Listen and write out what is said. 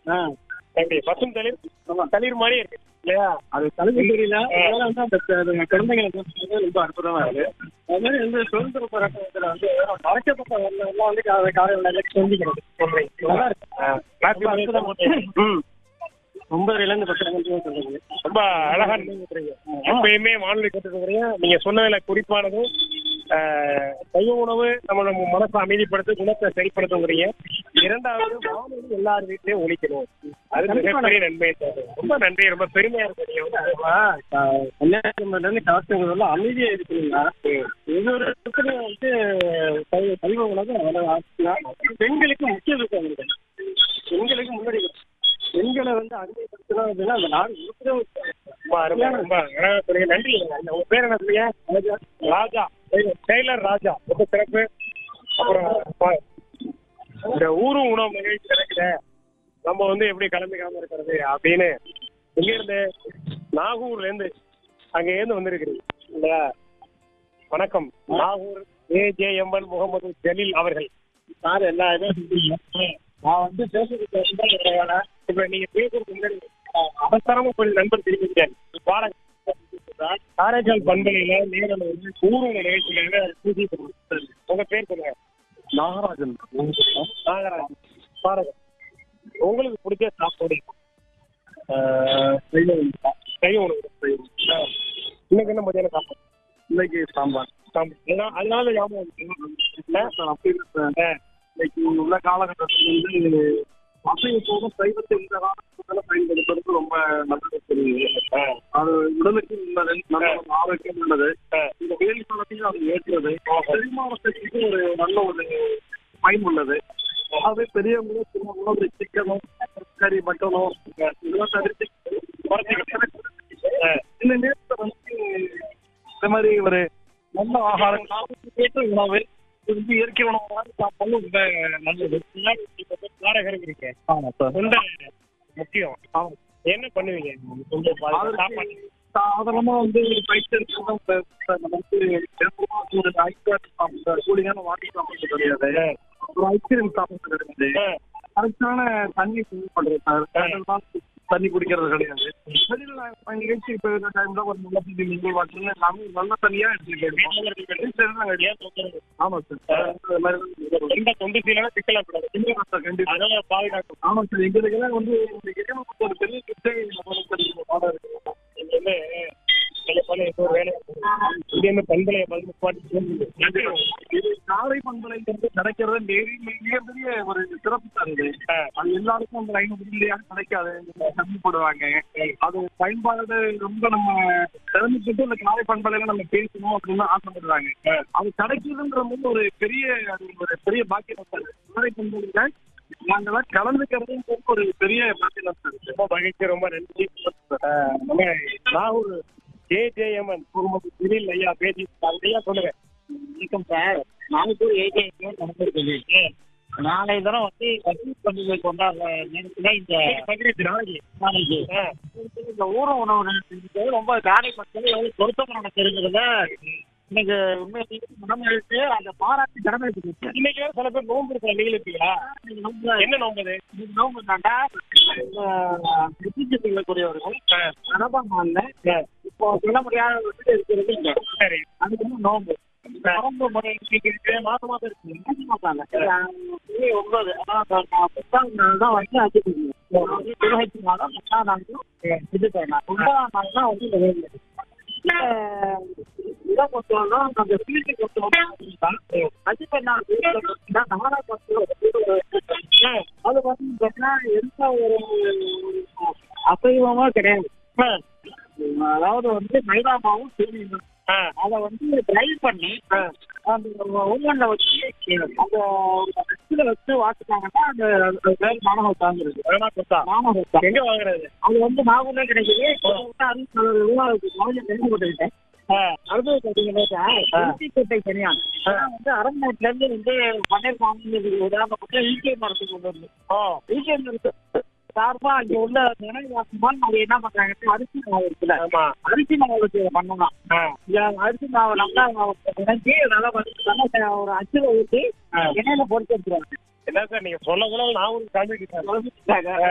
ஆ, எப்படி பசும் தளிர் தளிர் மாதிரி இருக்கு இல்லையா அது தலைமை தெரியல அதனால வந்து அந்த த- அந்த குழந்தைங்களுக்கு வந்து ரொம்ப அற்புதமா இருக்கு அது மாதிரி வந்து சுதந்திர போராட்டத்துல வந்து மறைக்கப்பட்ட வரலாம் வந்து கா- காலையில நல்லா செஞ்சுக்கிறது நல்லா இருக்கு ரொம்ப அற்புதமா இருக்கு. ம். ஒன்பதுல இருந்து பத்து நிமிஷம் சொல்லுங்க ரொம்ப அழகா நினைவுறீங்க எப்பயுமே வானொலி கேட்டுருக்கிறீங்க நீங்க சொன்னதுல குறிப்பானது ஆஹ், சைவ உணவு நம்ம நம்ம மனசை அமைதிப்படுத்த குணத்தை சரிப்படுத்துங்கிறீங்க இரண்டாவது வானொலி எல்லார் வீட்லயும் ஒழிக்கணும் அது மிகப்பெரிய நன்மை ரொம்ப நன்றி ரொம்ப பெருமையா இருக்கு நீங்க வந்து ஆமா, க- கன்னியாகுமரியில இருந்து காசுங்கிறதுல அமைதியா இருக்குங்களா இது ஒரு இடத்துல வந்து சைவ- சைவ உலகம் அவ்வளவு ஆசையா. பெண்களுக்கு முக்கியத்துவம் இருக்கு பெண்களுக்கு முன்னாடி பெண்களை வந்து அடிமைப்படுத்தணும் அப்படின்னா அந்த நாடு இருக்கிற ரொம்ப அருமை, ரொம்ப அழகா சொன்னீங்க. நன்றி உங்க பேர் என்ன சொன்னீங்க ராஜா டெய்லர் ராஜா ரொம்ப சிறப்பு அப்புறம் ப- இந்த ஊரும் உணவு நிகழ்ச்சி கிடைக்கல நம்ம வந்து எப்படி கிளம்பிக்காம இருக்கிறது அப்படின்னு எங்க இருந்து நாகூர்ல இருந்து அங்க இருந்து வந்திருக்கிறீங்க இல்லையா வணக்கம் நாகூர் ஏஜேஎம்என் முகமது ஜலீல் அவர்கள் சார் எல்லா இதுவும் செஞ்சீங்க. நான் வந்து பேசுறதுக்கு வந்து கிடையாது. இப்ப நீங்க பேசுறதுக்கு முன்னாடி அவசரமா கொஞ்சம் நண்பர் தெரிவிக்கிறார் பாருங்க காரைக்கால் பண்பலையில நேரில் வந்து ஊரும் நிகழ்ச்சிக்காக பேசிட்டு இருக்கோம். உங்க பேர் சொல்லுங்க நாகராஜன் நாகராஜ் பாருங்க உங்களுக்கு பிடிச்ச சாப்பாடு ஆஹ், சைவ உணவு. சைவ உணவு ஆ. இன்னைக்கு என்ன மதியான சாப்பாடு இன்னைக்கு சாம்பார் சாப்பாடு. அதனால- அதனால ஞாபகம் வந்துச்சு. இல்ல சார், அப்படி இல்லை சார். ஆ. இன்னைக்கு உள்ள காலகட்டத்தில் வந்து அசைவ போதும் சைவத்தை இந்த காலகட்டத்தில் பயன்படுத்துறது ரொம்ப நல்லது தெரியுது ஆ. அது உடலுக்கு நல்லது நல்ல ஒரு ஆரோக்கியம் உள்ளது ஆ. இந்த வெயில் காலத்தையும் அது ஏற்றுவது செரிமான சக்திக்கு ஒரு நல்ல ஒரு பயன் உள்ளது அதாவது பெரியவங்களும் சின்னவங்களும் இந்த சிக்கனும் கறி மட்டனும் இதெல்லாம் தவிர்த்து ஆ. இந்த நேரத்தில் வந்து இந்த மாதிரி ஒரு நல்ல ஆகாரம் காலத்துக்கு ஏற்ற உணவு இது வந்து இயற்கை உணவு மாதிரி சாப்பிட்டாலும் ரொம்ப நல்லது வாடகை இருக்கீங்க ஆமா சார் சொந்த முக்கியம் என்ன பண்ணுவீங்க சொந்த பா- சாப்பாடு சாதாரணமா வந்து ஒரு பைக் எடுத்து நம்ம வந்து தினமும் ஒரு ஐஸ்கிரீம் சாப்பிட கூலிங்கான வாட்டர் சாப்பிடுறது கிடையாது ஒரு ஐஸ்கிரீம் சாப்பிடுறது கிடையாது ஆ. கரெக்டான தண்ணி தேவைப்படுறது சார் கரெக்டான தண்ணி குடிக்கிறது கிடையாது வெளியில நான் நிகழ்ச்சி இப்போ இந்த டைம்ல ஒரு நல்ல தண்ணி மினரல் வாட்டர் எல்லாமே நல்ல தண்ணியா எடுத்துக்கிட்டு ஆமா சார் அது மாதிரி தான் எந்த தொண்டு சீலான சிக்கலாம் கூடாது கண்டிப்பா சார் கண்டிப்பா அதனால பாதுகாக்கும் ஆமா சார் எங்களுக்கெல்லாம் வந்து இந்த இறைவனுக்கு ஒரு பெரிய கிட்டே நம்மளுக்கு தெரியும் பாடம் இருக்கு நீங்க வந்து நீங்க பண்ண ஏதோ ஒரு வேலை இங்க இருந்து பண்பலைய பதினெட்டு பாட்டு சேர்ந்து இது காலை பண்பலைங்கிறது கிடைக்கிறது நெறி மிகப்பெரிய ஒரு சிறப்பு சார் இது ஆ. அது எல்லாருக்கும் அந்த ஐநூறு மில்லியாக கிடைக்காது கம்மிப்படுவாங்க அது பயன்பாடு ரொம்ப நம்ம திறந்துக்கிட்டு இந்த காலை பண்பலையில நம்ம பேசணும் அப்படின்னு ஆசைப்படுறாங்க அது கிடைக்குதுன்ற போது ஒரு பெரிய அது ஒரு பெரிய பாக்கியம் சார் காலை பண்பலையில நாங்கெல்லாம் கலந்துக்கிறதும் ஒரு பெரிய பாக்கியம் சார் ரொம்ப மகிழ்ச்சி ரொம்ப நன்றி ஆஹ் நம்ம நாகூர் ஜேஜேஎம்என் குடும்பத்து திடீர் ஐயா பேசி ஐயா சொல்லுங்க வணக்கம் சார் நாளைக்கு ஏஜே நடந்திருக்கு நாளை தினம் வந்து பக்ரீத் பண்டிகை கொண்டாடுற நேரத்துல இந்த பகிர்ந்து நாளைக்கு நாளைக்கு ஆ. இந்த ஊர உணவு நிலையத்துக்கு ரொம்ப காலை மக்கள் எவ்வளவு பொருத்தமான தெரிஞ்சதுல இன்னைக்கு உண்மையை மனம் எழுத்து அந்த பாராட்டு கடமை இருக்கு இன்னைக்கு வேற சில பேர் நோன்பு இருக்கிற நீங்க இருப்பீங்களா என்ன நோம்பு அது நோம்பு தாண்டா இருக்கக்கூடியவர்கள் மனபாமான்ல இப்போ சொல்ல முடியாத விட்டு இருக்கிறது இங்க சரி அதுக்கு வந்து நோம்பு நோம்பு முறை இருக்கு மாசம் மாசம் இருக்கு மாசம் மாசம் இல்ல புள்ளி ஒன்பது அதான் நான் பத்தாம் நாள் தான் வந்து அடிச்சிருக்கேன் இருபத்தி நாளும் பத்தாம் நாள் இது பண்ணலாம் ஒன்பதாம் நாள் தான் வந்து இந்த வேலை இதை பொறுத்தவரை அந்த ஃபீல்டு பொறுத்தவரை மதிப்பெண்ணா நாலா பத்து அது வந்து பார்த்தீங்கன்னா எந்த ஒரு அசைவமா கிடையாது அதாவது வந்து மைதாமாவும் தெரியும் ஆ. அதை வந்து ட்ரை பண்ணி அந்த ஓவன்ல வச்சு அந்த அச்சில் வச்சு வாசிட்டாங்கன்னா அந்த அது பேர் மாணவர் தாங்கிறது வேணா கொடுத்தா மாணவர் தான் எங்க வாங்குறது அது வந்து நாகூர்ல கிடைக்குது அறுபது ரூபாய்க்கு கொஞ்சம் தெரிஞ்சு போட்டுக்கிட்டேன் அடுத்தது பார்த்தீங்கன்னா கோட்டை தனியார் வந்து அரண்மனைல இருந்து வந்து பன்னீர் மாமன் உதாரணப்பட்ட ஈகே மரத்துக்கு கொண்டு வந்து ஓ ஈகே மரத்து சார்பா அங்க உள்ள நினைவாசமான அது என்ன பண்றாங்க அரிசி மாவு இருக்குல்ல ஆமா அரிசி மாவு வச்சு இதை பண்ணலாம் ஆ. இந்த அரிசி மாவு நல்லா நினைச்சு நல்லா வந்து நல்லா ஒரு அச்சுல ஊற்றி எண்ணெயில பொறிச்சு எடுத்துருவாங்க என்ன சார் நீங்க சொல்ல சொல்ல நான் ஒரு காமிக்கிட்டேன்